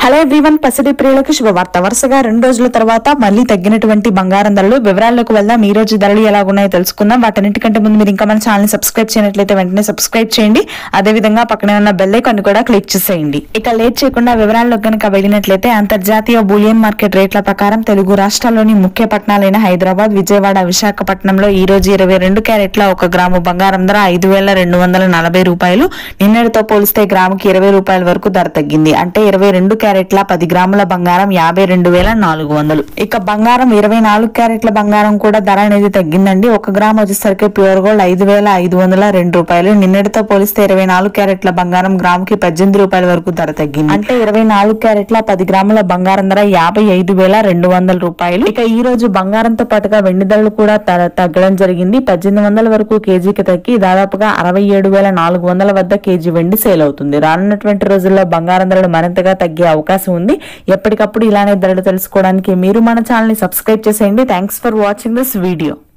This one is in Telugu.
హలో ఎవ్రీవన్ పసిడి ప్రియులకు శుభవార్త వరుసగా రెండు రోజుల తర్వాత మళ్ళీ తగ్గినటువంటి బంగారం ధరలు వివరాల్లోకి వెళ్దాం ఈ రోజు ధరలు ఎలాగున్నాయో తెలుసుకుందాం వాటన్నిటికంటే ముందు మీరు ఇంకా మన ఛానల్ ని సబ్స్క్రైబ్ చేయనట్లయితే వెంటనే సబ్స్క్రైబ్ చేయండి అదే విధంగా పక్కనే ఉన్న బెల్ ఐకాన్ కూడా క్లిక్ చేసేయండి ఇక లేట్ చేయకుండా వివరాల్లోకి కనుక వెళ్ళినట్లయితే అంతర్జాతీయ బులియన్ మార్కెట్ రేట్ల ప్రకారం తెలుగు రాష్ట్రాల్లోని ముఖ్య పట్టణాలైన హైదరాబాద్ విజయవాడ విశాఖపట్నంలో ఈ రోజు ఇరవై రెండు క్యారెట్ల ఒక గ్రాము బంగారం ధర ఐదు వేల రెండు వందల నలభై రూపాయలు నిన్నటితో పోలిస్తే గ్రాముకి ఇరవై రూపాయల వరకు ధర తగ్గింది అంటే ఇరవై రెండు క్యారెట్ల పది గ్రాముల బంగారం యాభై రెండు వేల నాలుగు వందలు ఇక బంగారం ఇరవై నాలుగు క్యారెట్ల బంగారం కూడా ధర అనేది తగ్గిందండి ఒక గ్రామ్ వచ్చేసరికి ప్యూర్ గోల్డ్ ఐదు వేల ఐదు వందల రెండు రూపాయలు నిన్నటితో పోలిస్తే ఇరవై నాలుగు క్యారెట్ల బంగారం గ్రాముకి పద్దెనిమిది రూపాయల వరకు ధర తగ్గింది అంటే ఇరవై నాలుగు క్యారెట్ల పది గ్రాముల బంగారం ధర యాభై ఐదు వేల రెండు వందల రూపాయలు ఇక ఈ రోజు బంగారంతో పాటుగా వెండి ధరలు కూడా త- తగ్గడం జరిగింది పద్దెనిమిది వందల వరకు కేజీకి తగ్గి దాదాపుగా అరవై ఏడు వేల నాలుగు వందల వద్ద కేజీ వెండి సేల్ అవుతుంది రానున్నటువంటి రోజుల్లో బంగారం ధరలు మరింతగా తగ్గే అవకాశం ఉంది ఎప్పటికప్పుడు ఇలానే ధరలు తెలుసుకోవడానికి మీరు మన ఛానల్ ని సబ్స్క్రైబ్ చేసేయండి thanks for watching this video